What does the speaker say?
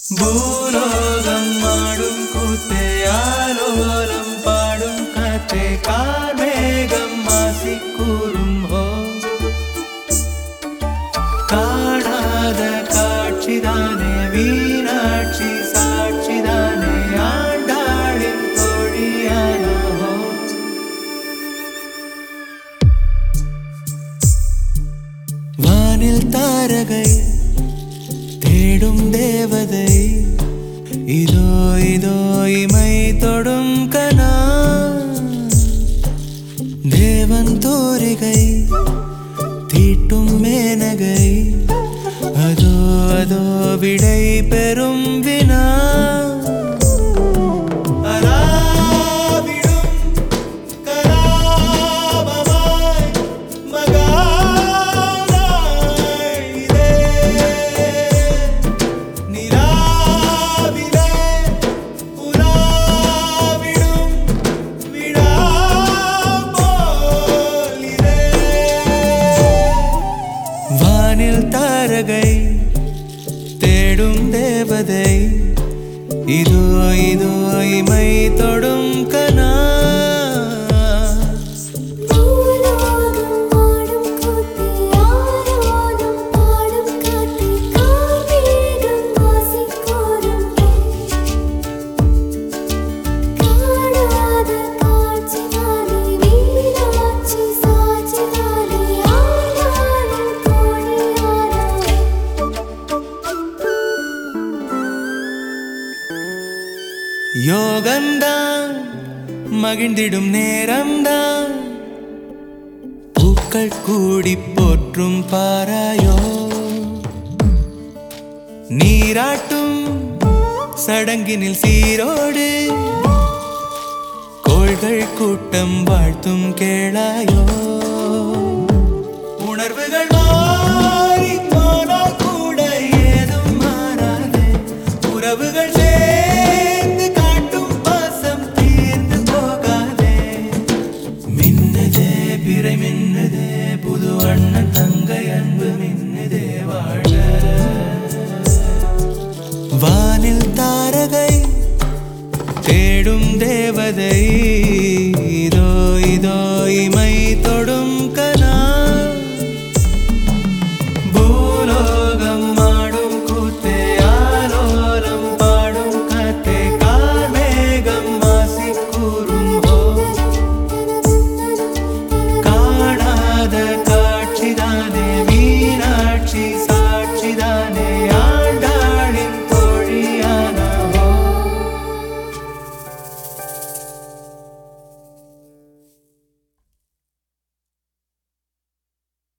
பூலோகம் ஆடும் கூத்தே ஆலோலம் பாடும் காற்றே கார்மேகம் மாசி கூறும் ஹோ காணாத காட்சிதானே மீனாட்சி சாட்சிதானே ஆண்டாளின் தோழியானோ வானில் தாரகை தேடும் தேவதை இதோ இதோ இமை தொடும் கனா தேவன் தோரிகை தீட்டும் மேனகை அதோ அதோ விடை பெறும் வினா அராவிடும் கலாபமாய் மகானாய் இதே நிலாவிலே உலாவிடும் விழா போலிதே. வானில் தாரகை தேடும் தேவதை இதோ இதோ இமை தொடும் கனா பூலோகம் ஆடும் கூத்தே ஆலோலம் பாடும் காற்றே கார்மேகம் மாசி கூறும் காணாத காட்சிதானே மீனாட்சி சாட்சிதானே ஆண்டாளின் தோழியானாய் யோகந்தான் மகிழ்ந்திடும் நேரம்தான் பூக்கள் கூடி போற்றும் பாராயோ நீராட்டும் சடங்கினில் சீரோடு கோள்கள் கூட்டம் வாழ்த்தும் கேளாயோ